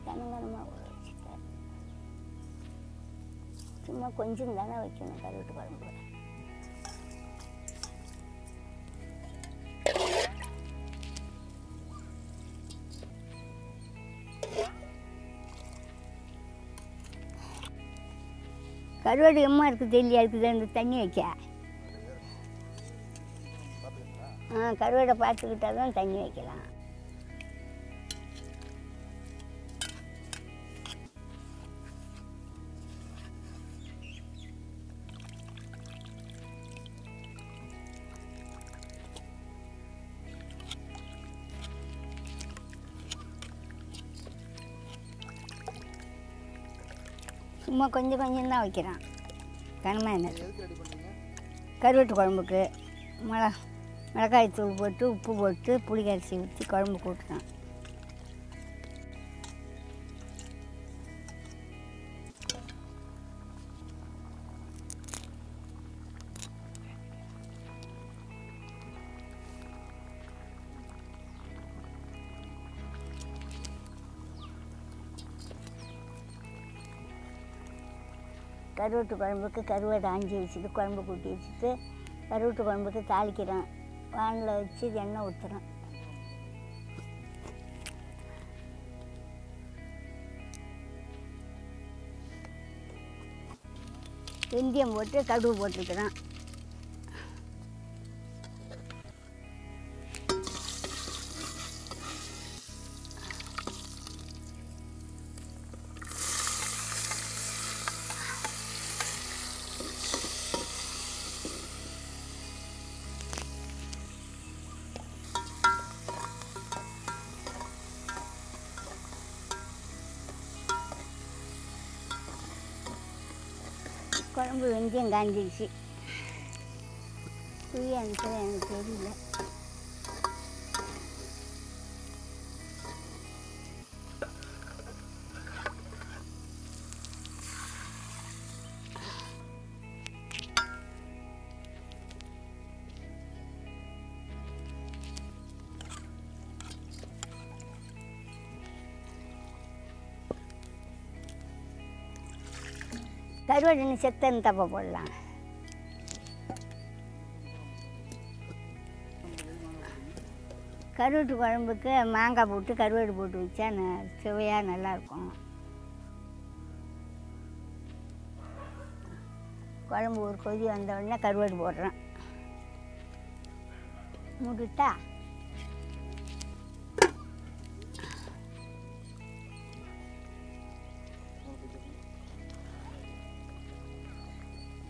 கனம் கனமாக ஊற வச்சுட்டேன் சும்மா கொஞ்சம் தானே வைக்கணும் கருவாட்டு குழம்பு கருவாடு எம்மா இருக்குது தெல்லியா இருக்குது அந்த தண்ணி வைக்க ஆ கருவாடை பார்த்துக்கிட்டா தான் தண்ணி வைக்கலாம் சும்மா கொஞ்சம் கொஞ்சம் தான் வைக்கிறான் கனமாக என்னது எதுக்கு ரெடி பண்ணீங்க கருவாட்டு குழம்புக்கு மிளகா மிளகாய் தூள் போட்டு உப்பு போட்டு புளிக்கரிசி ஊற்றி குழம்பு கூட்டுறான் கருவாட்டு குழம்புக்கு கருவாடை ஆஞ்சி வச்சுட்டு குழம்பு கூட்டி வச்சுட்டு கருவாட்டு குழம்புக்கு தாளிக்கிறேன் வானில் வச்சு எண்ணெய் ஊற்றுறேன் வெந்தயம் போட்டு கடுகு போட்டுருக்குறேன் குழம்பு வெந்தயம் காஞ்சிடுச்சு புளி அனுப்ப எனக்கு தெரியல கருவாடு இன்னும் செத்தன்னு தப்ப போடலாம் கருவாட்டு குழம்புக்கு மாங்காய் போட்டு கருவாடு போட்டு வச்சா ந- சுவையாக நல்லாயிருக்கும் குழம்பு ஒரு கொதி வந்த உடனே கருவாடு போடுறேன் மூடிட்டா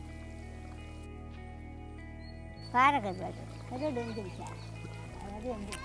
பாறை கருவாடு கருவாடு வந்துருச்சா அதாவது வந்து